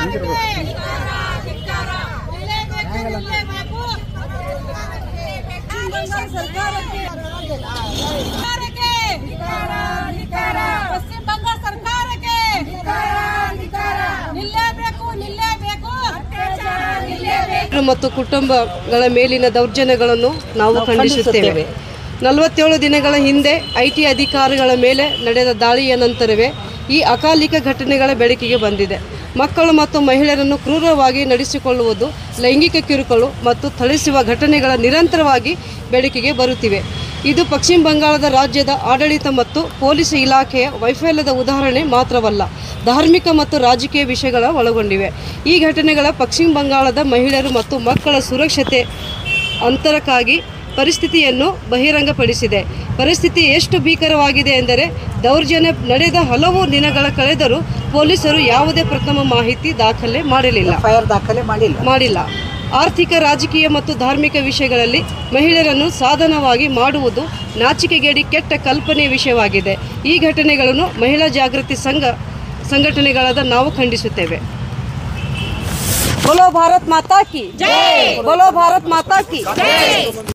ಸರ್ಕಾರಕ್ಕೆ ಪಶ್ಚಿಮ ಬಂಗಾಳ ಸರ್ಕಾರಕ್ಕೆ ನಿಲ್ಲೇಬೇಕು ನಿಲ್ಲೇಬೇಕು ಮತ್ತು ಕುಟುಂಬಗಳ ಮೇಲಿನ ದೌರ್ಜನ್ಯಗಳನ್ನು ನಾವು ಖಂಡಿಸುತ್ತೇವೆ ನಲವತ್ತೇಳು ದಿನಗಳ ಹಿಂದೆ ಐ ಟಿ ಅಧಿಕಾರಿಗಳ ಮೇಲೆ ನಡೆದ ದಾಳಿಯ ನಂತರವೇ ಈ ಅಕಾಲಿಕ ಘಟನೆಗಳ ಬೆಳಕಿಗೆ ಬಂದಿದೆ ಮಕ್ಕಳು ಮತ್ತು ಮಹಿಳೆಯರನ್ನು ಕ್ರೂರವಾಗಿ ನಡೆಸಿಕೊಳ್ಳುವುದು ಲೈಂಗಿಕ ಕಿರುಕುಳು ಮತ್ತು ಥಳಿಸುವ ಘಟನೆಗಳ ನಿರಂತರವಾಗಿ ಬೆಳಕಿಗೆ ಬರುತ್ತಿವೆ ಇದು ಪಶ್ಚಿಮ ಬಂಗಾಳದ ರಾಜ್ಯದ ಆಡಳಿತ ಮತ್ತು ಪೊಲೀಸ್ ಇಲಾಖೆಯ ವೈಫಲ್ಯದ ಉದಾಹರಣೆ ಮಾತ್ರವಲ್ಲ ಧಾರ್ಮಿಕ ಮತ್ತು ರಾಜಕೀಯ ವಿಷಯಗಳ ಒಳಗೊಂಡಿವೆ ಈ ಘಟನೆಗಳ ಪಶ್ಚಿಮ ಬಂಗಾಳದ ಮಹಿಳೆಯರು ಮತ್ತು ಮಕ್ಕಳ ಸುರಕ್ಷತೆ ಅಂತರಕ್ಕಾಗಿ ಪರಿಸ್ಥಿತಿಯನ್ನು ಬಹಿರಂಗಪಡಿಸಿದೆ ಪರಿಸ್ಥಿತಿ ಎಷ್ಟು ಭೀಕರವಾಗಿದೆ ಎಂದರೆ ದೌರ್ಜನ್ಯ ನಡೆದ ಹಲವು ದಿನಗಳ ಕಳೆದರೂ ಪೊಲೀಸರು ಯಾವುದೇ ಪ್ರಥಮ ಮಾಹಿತಿ ದಾಖಲೆ ಮಾಡಲಿಲ್ಲ ಫೈರ್ ದಾಖಲೆ ಮಾಡಿಲ್ಲ ಮಾಡಿಲ್ಲ ಆರ್ಥಿಕ ರಾಜಕೀಯ ಮತ್ತು ಧಾರ್ಮಿಕ ವಿಷಯಗಳಲ್ಲಿ ಮಹಿಳೆಯರನ್ನು ಸಾಧನವಾಗಿ ಮಾಡುವುದು ನಾಚಿಕೆಗೇಡಿ ಕೆಟ್ಟ ಕಲ್ಪನೆಯ ವಿಷಯವಾಗಿದೆ ಈ ಘಟನೆಗಳನ್ನು ಮಹಿಳಾ ಜಾಗೃತಿ ಸಂಘ ಸಂಘಟನೆಗಳಾದ ನಾವು ಖಂಡಿಸುತ್ತೇವೆ ಬೋಲೋ ಭಾರತ್ ಮಾತಾ ಕಿ ಬೋಲೋ ಭಾರತ್ ಮಾತಾ ಕಿ